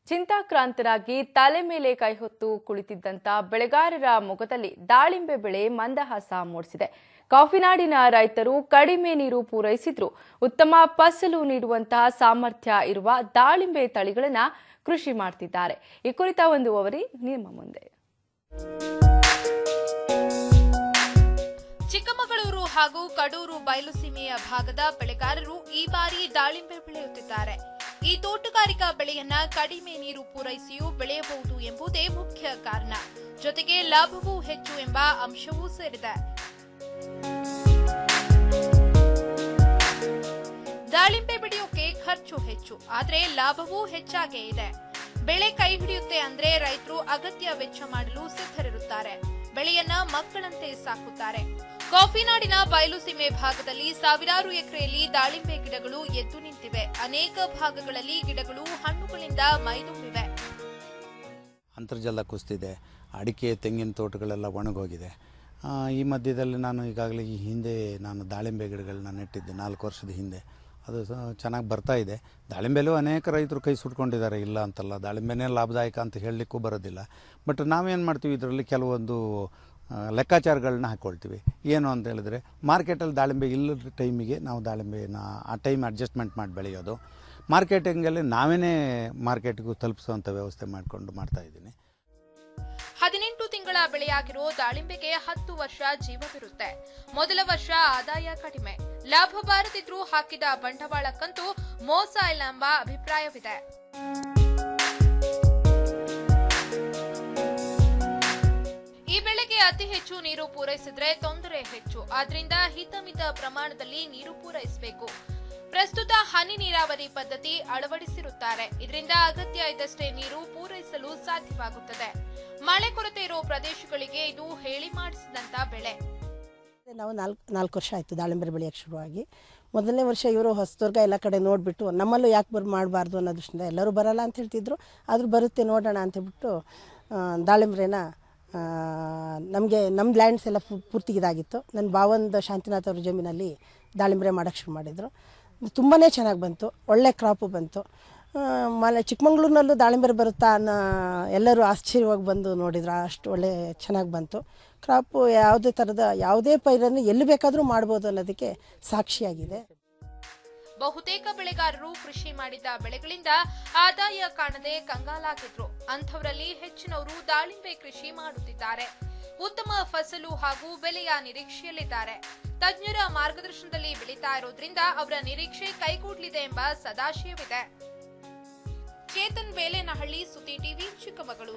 ಚಿಂತಾಕ್ರಾಂತರಾಗಿ ತಲೆ ಮೇಲೆ ಕೈ ಹೊತ್ತು ಕುಳಿತಿದ್ದಂತ ಬೆಳೆಗಾರರ ಮೊಗದಲ್ಲಿ ದಾಳಿಂಬೆ ಬೆಳೆ ಮಂದಹಾಸ ಮೂಡಿಸಿದೆ ಕಾಫಿನಾಡಿನ ರೈತರು ಕಡಿಮೆ ನೀರು ಪೂರೈಸಿದ್ರು ಉತ್ತಮ ಫಸಲು ನೀಡುವಂತಹ ಸಾಮರ್ಥ್ಯ ಇರುವ ದಾಳಿಂಬೆ ತಳಿಗಳನ್ನ ಕೃಷಿ ಮಾಡ್ತಿದ್ದಾರೆ ಈ ಕುರಿತ ಒಂದು ವರದಿ ನಿಮ್ಮ ಮುಂದೆ ಚಿಕ್ಕಮಗಳೂರು ಹಾಗೂ ಕಡೂರು ಬಯಲುಸೀಮೆಯ ಭಾಗದ ಬೆಳೆಗಾರರು ಈ ಬಾರಿ ದಾಳಿಂಬೆ ಬೆಳೆಯುತ್ತಿದ್ದಾರೆ ಈ ತೋಟಗಾರಿಕಾ ಬೆಳೆಯನ್ನ ಕಡಿಮೆ ನೀರು ಪೂರೈಸಿಯೂ ಬೆಳೆಯಬಹುದು ಎಂಬುದೇ ಮುಖ್ಯ ಕಾರಣ ಜೊತೆಗೆ ಲಾಭವೂ ಹೆಚ್ಚು ಎಂಬ ಅಂಶವೂ ಸೇರಿದೆ ದಾಳಿಂಬೆ ಬೆಳೆಯೋಕೆ ಖರ್ಚು ಹೆಚ್ಚು ಆದ್ರೆ ಲಾಭವೂ ಹೆಚ್ಚಾಗೇ ಇದೆ ಬೆಳೆ ಕೈ ಹಿಡಿಯುತ್ತೆ ಅಂದ್ರೆ ರೈತರು ಅಗತ್ಯ ವೆಚ್ಚ ಮಾಡಲು ಸಿದ್ಧರಿರುತ್ತಾರೆ ಬೆಳೆಯನ್ನ ಮಕ್ಕಳಂತೆ ಸಾಕುತ್ತಾರೆ ಕಾಫಿನಾಡಿನ ಬಯಲುಸೀಮೆ ಭಾಗದಲ್ಲಿ ಸಾವಿರಾರು ಎಕರೆಯಲ್ಲಿ ದಾಳಿಂಬೆ ಗಿಡಗಳು ಎದ್ದು ನಿಂತಿವೆ ಅನೇಕ ಭಾಗಗಳಲ್ಲಿ ಗಿಡಗಳು ಹಣ್ಣುಗಳಿಂದ ಮೈದುಂಬಿವೆ ಅಂತರ್ಜಲ ಕುಸಿದಿದೆ ಅಡಿಕೆ ತೆಂಗಿನ ತೋಟಗಳೆಲ್ಲ ಒಣಗೋಗಿದೆ ಆ, ಈ ಮಧ್ಯದಲ್ಲಿ ನಾನು ಈಗಾಗಲೇ ಈ ಹಿಂದೆ ನಾನು ದಾಳಿಂಬೆ ಗಿಡಗಳನ್ನ ನೆಟ್ಟಿದ್ದೆ ನಾಲ್ಕು ವರ್ಷದ ಹಿಂದೆ ಅದು ಚೆನ್ನಾಗಿ ಬರ್ತಾ ಇದೆ ದಾಳಿಂಬೆಲೂ ಅನೇಕ ರೈತರು ಕೈ ಸುಟ್ಕೊಂಡಿದ್ದಾರೆ ಇಲ್ಲ ಅಂತಲ್ಲ ದಾಳಿಂಬೆನೇ ಲಾಭದಾಯಕ ಅಂತ ಹೇಳಲಿಕ್ಕೂ ಬರೋದಿಲ್ಲ ಬಟ್ ನಾವೇನು ಮಾಡ್ತೀವಿ ಇದರಲ್ಲಿ ಕೆಲವೊಂದು ಆ, ಲೆಕ್ಕಾಚಾರಗಳನ್ನ ಹಾಕ್ಕೊಳ್ತೀವಿ ಏನು ಅಂತ ಹೇಳಿದ್ರೆ ಮಾರ್ಕೆಟಲ್ಲಿ ದಾಳಿಂಬೆ ಇಲ್ಲದ ಟೈಮಿಗೆ ನಾವು ದಾಳಿಂಬೆನ ಆ ಟೈಮ್ ಅಡ್ಜಸ್ಟ್ಮೆಂಟ್ ಮಾಡಿ ಬೆಳೆಯೋದು ಮಾರ್ಕೆಟಿಂಗಲ್ಲಿ ನಾವೇ ಮಾರ್ಕೆಟ್ಗೂ ತಲುಪಿಸುವಂಥ ವ್ಯವಸ್ಥೆ ಮಾಡಿಕೊಂಡು ಮಾಡ್ತಾ ಇದ್ದೀನಿ ಹದಿನೆಂಟು ತಿಂಗಳ ಬೆಳೆಯಾಗಿರೋ ದಾಳಿಂಬೆಗೆ ಹತ್ತು ವರ್ಷ ಜೀವವಿರುತ್ತೆ ಮೊದಲ ವರ್ಷ ಆದಾಯ ಕಡಿಮೆ ಲಾಭ ಬಾರದಿದ್ರೂ ಹಾಕಿದ ಬಂಡವಾಳಕ್ಕಂತೂ ಮೋಸ ಇಲ್ಲ ಎಂಬ ಅಭಿಪ್ರಾಯವಿದೆ ಈ ಬೆಳೆಗೆ ಅತಿ ಹೆಚ್ಚು ನೀರು ಪೂರೈಸಿದ್ರೆ ತೊಂದರೆ ಹೆಚ್ಚು ಆದ್ರಿಂದ ಹಿತಮಿತ ಪ್ರಮಾಣದಲ್ಲಿ ನೀರು ಪೂರೈಸಬೇಕು ಪ್ರಸ್ತುತ ಹನಿ ನೀರಾವರಿ ಪದ್ಧತಿ ಅಳವಡಿಸಿರುತ್ತಾರೆ ಇದರಿಂದ ಅಗತ್ಯ ಇದ್ದಷ್ಟೇ ನೀರು ಪೂರೈಸಲು ಸಾಧ್ಯವಾಗುತ್ತದೆ ಮಳೆ ಕೊರತೆ ಇರೋ ಪ್ರದೇಶಗಳಿಗೆ ಇದು ಹೇಳಿ ಮಾಡಿಸಿದಂತ ಬೆಳೆ ನಾವು ನಾಲ್ಕು ನಾಲ್ಕು ವರ್ಷ ಆಯಿತು ದಾಳಿಂಬೆ ಬೆಳೆಯೋಕ್ಕೆ ಶುರುವಾಗಿ ಮೊದಲನೇ ವರ್ಷ ಇವರು ಹೊಸದುರ್ಗ ಎಲ್ಲ ಕಡೆ ನೋಡಿಬಿಟ್ಟು ನಮ್ಮಲ್ಲೂ ಯಾಕೆ ಬರ್ ಮಾಡಬಾರ್ದು ಅನ್ನೋ ದೃಷ್ಟಿಯಿಂದ ಎಲ್ಲರೂ ಬರಲ್ಲ ಅಂತ ಹೇಳ್ತಿದ್ರು ಆದರೂ ಬರುತ್ತೆ ನೋಡೋಣ ಅಂತ ಹೇಳ್ಬಿಟ್ಟು ಆ, ದಾಳಿಂಬ್ರೆನ ನಮಗೆ ನಮ್ಮ ಲ್ಯಾಂಡ್ಸ್ ಎಲ್ಲ ಫು- ಪೂರ್ತಿ ಇದಾಗಿತ್ತು ನನ್ನ ಭಾವಂದ ಶಾಂತಿನಾಥ್ ಅವ್ರ ಜಮೀನಲ್ಲಿ ದಾಳಿಂಬ್ರೆ ಮಾಡೋಕ್ಕೆ ಶುರು ಮಾಡಿದರು ತುಂಬಾ ಚೆನ್ನಾಗಿ ಬಂತು ಒಳ್ಳೆ ಕ್ರಾಪು ಬಂತು ಆ, ಮಲೆ ಚಿಕ್ಕಮಂಗ್ಳೂರಿನಲ್ಲೂ ದಾಳಿಂಬೆ ಬರುತ್ತಾ ಅನ್ನೋ ಎಲ್ಲರೂ ಆಶ್ಚರ್ಯವಾಗಿ ಬಂದು ನೋಡಿದ್ರು ಅಷ್ಟು ಒಳ್ಳೆ ಚೆನ್ನಾಗಿ ಬಂತು ಕ್ರಾಪು ಯಾವುದೇ ಥರದ ಯಾವುದೇ ಪೈರನ್ನು ಎಲ್ಲಿ ಬೇಕಾದರೂ ಮಾಡ್ಬೋದು ಅನ್ನೋದಕ್ಕೆ ಸಾಕ್ಷಿಯಾಗಿದೆ ಬಹುತೇಕ ಬೆಳೆಗಾರರು ಕೃಷಿ ಮಾಡಿದ ಬೆಳೆಗಳಿಂದ ಆದಾಯ ಕಾಣದೆ ಕಂಗಾಲಾಗಿದ್ರು ಅಂಥವರಲ್ಲಿ ಹೆಚ್ಚಿನವರು ದಾಳಿಂಬೆ ಕೃಷಿ ಮಾಡುತ್ತಿದ್ದಾರೆ ಉತ್ತಮ ಫಸಲು ಹಾಗೂ ಬೆಲೆಯ ನಿರೀಕ್ಷೆಯಲ್ಲಿದ್ದಾರೆ ತಜ್ಞರ ಮಾರ್ಗದರ್ಶನದಲ್ಲಿ ಬೆಳೀತಾ ಇರೋದ್ರಿಂದ ಅವರ ನಿರೀಕ್ಷೆ ಕೈಗೂಡ್ಲಿದೆ ಎಂಬ ಸದಾಶಯವಿದೆ ಚೇತನ್ ಬೇಲೇನಹಳ್ಳಿ ಸುದ್ದಿ ಟಿವಿ ಚಿಕ್ಕಮಗಳೂರು